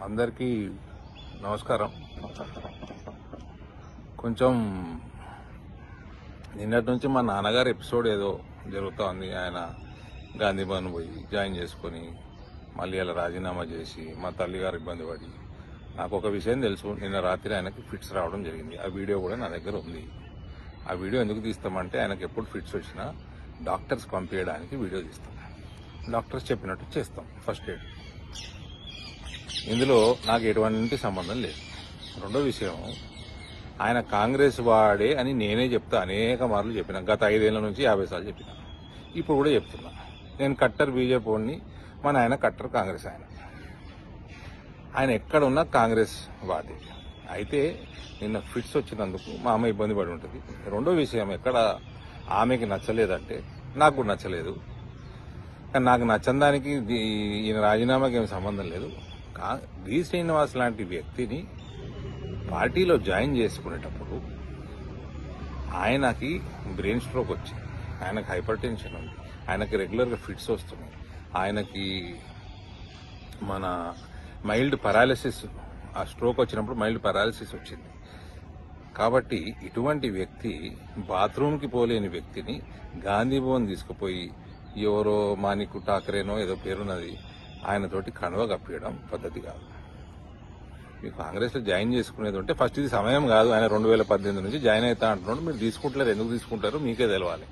అందరికీ నమస్కారం కొంచెం నిన్నటి నుంచి మా నాన్నగారు ఎపిసోడ్ ఏదో జరుగుతూ ఉంది ఆయన గాంధీ భవన్ పోయి జాయిన్ చేసుకొని మళ్ళీ అలా రాజీనామా చేసి మా తల్లిగారు ఇబ్బంది పడి నాకు ఒక విషయం తెలుసు నిన్న రాత్రి ఆయనకి ఫిట్స్ రావడం జరిగింది ఆ వీడియో కూడా నా దగ్గర ఉంది ఆ వీడియో ఎందుకు తీస్తామంటే ఆయనకు ఎప్పుడు ఫిట్స్ వచ్చినా డాక్టర్స్ పంపించడానికి వీడియో తీస్తాం డాక్టర్స్ చెప్పినట్టు చేస్తాం ఫస్ట్ ఎయిడ్ ఇందులో నాకు ఎటువంటి సంబంధం లేదు రెండో విషయం ఆయన కాంగ్రెస్ వాడే అని నేనే చెప్తా అనేక మార్లు చెప్పిన గత ఐదేళ్ల నుంచి యాభై సార్లు చెప్పిన ఇప్పుడు కూడా చెప్తున్నా నేను కట్టర్ బీజేపీ వాడిని మన ఆయన కట్టర్ కాంగ్రెస్ ఆయన ఆయన ఎక్కడ ఉన్నా కాంగ్రెస్ వాది అయితే నిన్న ఫిట్స్ వచ్చినందుకు మా అమ్మ ఇబ్బంది పడి ఉంటుంది రెండో విషయం ఎక్కడ ఆమెకి నచ్చలేదంటే నాకు కూడా నచ్చలేదు కానీ నాకు నచ్చని దానికి దీ- ఈయన రాజీనామాకి ఏం సంబంధం లేదు కా- డి శ్రీనివాస్ లాంటి వ్యక్తిని పార్టీలో జాయిన్ చేసుకునేటప్పుడు ఆయనకి బ్రెయిన్ స్ట్రోక్ వచ్చింది ఆయనకి హైపర్ టెన్షన్ ఉంది ఆయనకి రెగ్యులర్గా ఫిట్స్ వస్తున్నాయి ఆయనకి మన మైల్డ్ పారాలిసిస్ ఆ స్ట్రోక్ వచ్చినప్పుడు మైల్డ్ పారాలిసిస్ వచ్చింది కాబట్టి ఇటువంటి వ్యక్తి బాత్రూమ్కి పోలేని వ్యక్తిని గాంధీ భవన్ తీసుకుపోయి ఎవరో మానికు ఠాకరేనో ఏదో పేరున్నది ఆయనతోటి కణవ కప్పియడం పద్ధతి కాదు మీరు కాంగ్రెస్ లో జాయిన్ చేసుకునేది ఉంటే ఫస్ట్ ఇది సమయం కాదు ఆయన రెండు వేల పద్దెనిమిది నుంచి జాయిన్ అవుతా అంటున్నాడు మీరు తీసుకుంటలేరు ఎందుకు తీసుకుంటారో మీకే తెలవాలి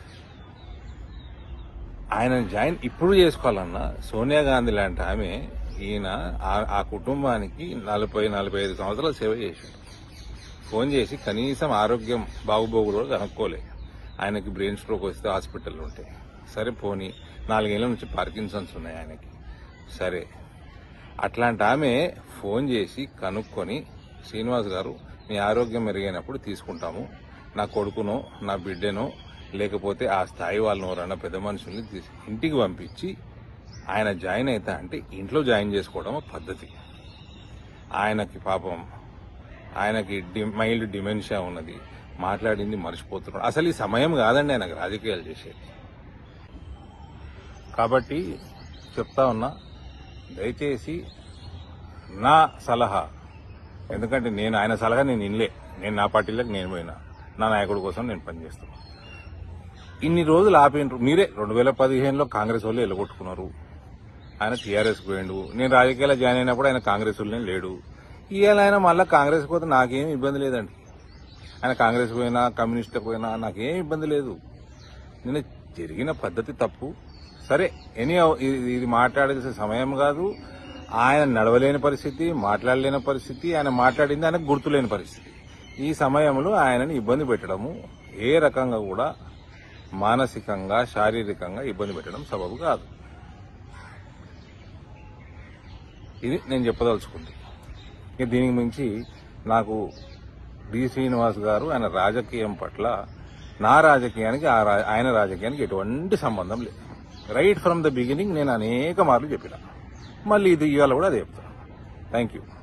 ఆయన జాయిన్ ఇప్పుడు చేసుకోవాలన్నా సోనియా గాంధీ లాంటి ఆమె ఈయన ఆ- ఆ కుటుంబానికి నలభై నలభై ఐదు సంవత్సరాలు సేవ చేశాడు ఫోన్ చేసి కనీసం ఆరోగ్యం బాగుబోగులు కూడా కనుక్కోలే ఆయనకి బ్రెయిన్ స్ట్రోక్ వస్తే హాస్పిటల్లో ఉంటాయి సరే పోని నాలుగేళ్ల నుంచి పార్కిన్సన్స్ ఉన్నాయి ఆయనకి సరే అట్లాంటి ఆమె ఫోన్ చేసి కనుక్కొని శ్రీనివాస్ గారు మీ ఆరోగ్యం మెరుగైనప్పుడు తీసుకుంటాము నా కొడుకునో నా బిడ్డనో లేకపోతే ఆ స్థాయి వాళ్ళని ఎవరన్నా పెద్ద మనుషుల్ని తీసి ఇంటికి పంపించి ఆయన జాయిన్ అవుతా అంటే ఇంట్లో జాయిన్ చేసుకోవడం ఒక పద్ధతి ఆయనకి పాపం ఆయనకి డి- మైల్డ్ డిమెన్షియా ఉన్నది మాట్లాడింది మర్చిపోతున్నాడు అసలు ఈ సమయం కాదండి ఆయనకు రాజకీయాలు చేసేది కాబట్టి చెప్తా ఉన్నా దయచేసి నా సలహా ఎందుకంటే నేను ఆయన సలహా నేను ఇన్లే నేను నా పార్టీలోకి నేను పోయినా నా నాయకుడి కోసం నేను పనిచేస్తున్నా ఇన్ని రోజులు ఆపినరు మీరే రెండు వేల పదిహేనులో కాంగ్రెస్ వాళ్ళు ఎల్లగొట్టుకున్నారు ఆయన టీఆర్ఎస్ పోయిండు నేను రాజకీయాల్లో జాయిన్ అయినప్పుడు ఆయన కాంగ్రెస్ వాళ్ళనే లేడు ఇవాళ ఆయన మళ్ళీ కాంగ్రెస్ పోతే నాకేం ఇబ్బంది లేదండి ఆయన కాంగ్రెస్ పోయినా కమ్యూనిస్ట్ పోయినా నాకేం ఇబ్బంది లేదు నేను జరిగిన పద్ధతి తప్పు సరే ఎనీ ఇది మాట్లాడాల్సిన సమయం కాదు ఆయన నడవలేని పరిస్థితి మాట్లాడలేని పరిస్థితి ఆయన మాట్లాడింది ఆయనకు గుర్తులేని పరిస్థితి ఈ సమయంలో ఆయనని ఇబ్బంది పెట్టడము ఏ రకంగా కూడా మానసికంగా శారీరకంగా ఇబ్బంది పెట్టడం సబబు కాదు ఇది నేను చెప్పదలుచుకుంది ఇక దీనికి మించి నాకు డి శ్రీనివాస్ గారు ఆయన రాజకీయం పట్ల నా రాజకీయానికి ఆ రా- ఆయన రాజకీయానికి ఎటువంటి సంబంధం లేదు రైట్ ఫ్రమ్ ద బిగినింగ్ నేను అనేక మార్లు చెప్పిన మళ్ళీ ఇది ఇవాళ కూడా అదే చెప్తాను థ్యాంక్ యూ